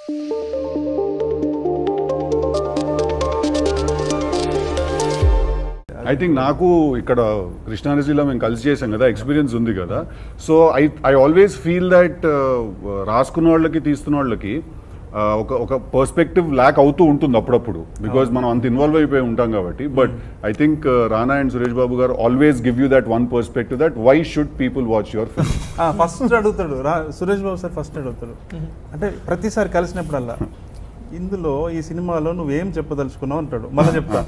I think నాకు ఇక్కడ కృష్ణానదిలో మేము కలిసి చేసాం కదా ఎక్స్పీరియన్స్ ఉంది కదా so I I always feel that రాసుకున్న వాళ్ళకి తీస్తున్న వాళ్ళకి ఆ, ఒక ఒక పర్స్పెక్టివ్ ల్యాక్ అవుతూ ఉంటుంది అప్పుడప్పుడు బికాజ్ మనం అంత ఇన్వాల్వ్ అయిపోయి ఉంటాం కాబట్టి but I think Rana and Suresh Babu garu always give you that one perspective that why should people watch your film first అడుగుతాడు రా సురేష్ బాబు సార్ ఫస్ట్ అడుగుతాడు అంటే ప్రతిసారి కలిసినప్పుడల్లా ఇందులో ఈ సినిమాలో నువ్వేం చెప్పదలుచుకున్నావు అంటాడు మళ్ళీ చెప్తా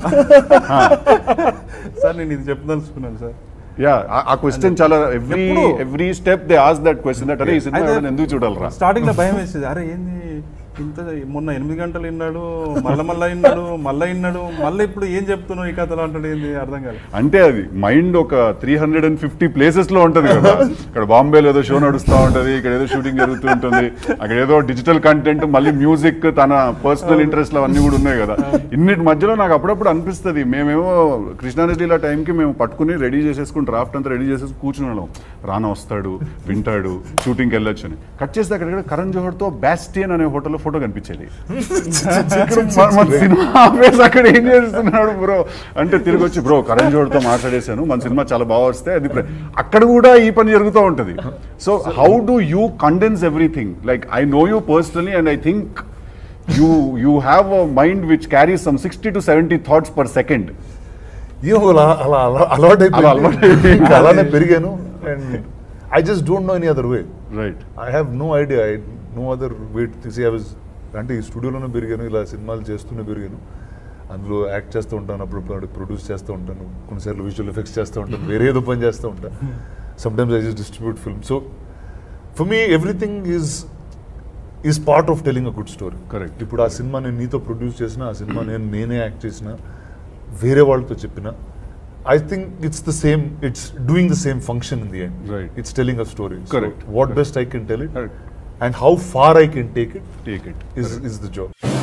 సార్ నేను ఇది చెప్పదలుచుకున్నాను సార్ యా ఆ క్వశ్చన్ చాలా ఎవ్రీ ఎప్పుడు? Every step they ask that question that అరే ఈ సినిమా అయితే ఎవరైనా ఎందుకు చూడాలరా స్టార్టింగ్ లో భయం వేసేది అరే ఏంది ఇంత మొన్న ఎనిమిది గంటలు విన్నాడు మళ్ళా మళ్ళా విన్నాడు మళ్ళా విన్నాడు మళ్ళీ ఇప్పుడు ఏం చెప్తున్నావు ఈ కథలో అంటాడు ఏంది అర్థం కాదు అంటే అది మైండ్ ఒక three hundred and fifty places లో ఉంటది కదా ఇక్కడ బాంబేలో ఏదో షో నడుస్తూ ఉంటది ఇక్కడ ఏదో షూటింగ్ జరుగుతూ ఉంటుంది అక్కడ ఏదో డిజిటల్ కంటెంట్ మళ్ళీ మ్యూజిక్ తన పర్సనల్ ఇంట్రెస్ట్ అవన్నీ కూడా ఉన్నాయి కదా ఇన్నిటి మధ్యలో నాకు అప్పుడప్పుడు అనిపిస్తుంది మేమేమో కృష్ణానదిలో టైంకి మేము పట్టుకుని రెడీ చేసేసుకుని డ్రాఫ్ట్ అంతా రెడీ చేసేసి కూర్చుని వాళ్ళం రానా వస్తాడు వింటాడు షూటింగ్కి వెళ్ళొచ్చు అని కట్ చేస్తే అక్కడ కరణ్ జోహర్తో బ్యాస్టియన్ అనే హోటల్లో ఫోటో కనిపించేది ఇక్కడ మన- మన సినిమా ఆపేసి అక్కడ ఏం చేస్తున్నాడు బ్రో అంటే తిరిగి వచ్చి బ్రో కరణ్ జోడ్తో మాట్లాడేశాను మన సినిమా చాలా బాగా వస్తే అది ప్ర- అక్కడ కూడా ఈ పని జరుగుతూ ఉంటుంది so how do you condense everything like I know you personally and I think you you have a mind which carries some sixty to seventy thoughts per second ఏమో అలా అలా అలా అలవాటు అలా అలవాటు అయిపోయింది. ఇంకా అలానే పెరిగాను and I just don't know any other way right I have no idea I know other way తీసి ఐ వాజ్ అంటే ఈ స్టూడియోలోనే పెరిగాను ఇలా సినిమాలు చేస్తూనే పెరిగాను అందులో యాక్ట్ చేస్తూ ఉంటాను అప్పుడు ప్రొడ్యూస్ చేస్తూ ఉంటాను కొన్నిసార్లు విజువల్ ఎఫెక్ట్స్ చేస్తూ ఉంటాను వేరే ఏదో పని చేస్తూ ఉంటాను sometimes I just distribute film so for me everything is is part of telling a good story Correct. ఇప్పుడు ఆ సినిమా నేను నీతో ప్రొడ్యూస్ చేసిన ఆ సినిమా నేను నేనే యాక్ట్ చేసిన వేరే వాళ్ళతో చెప్పిన I think it's the same it's doing the same function in the end Right. It's telling a story Correct. What best I can tell it Correct. and how far I can take it take it is, is the job.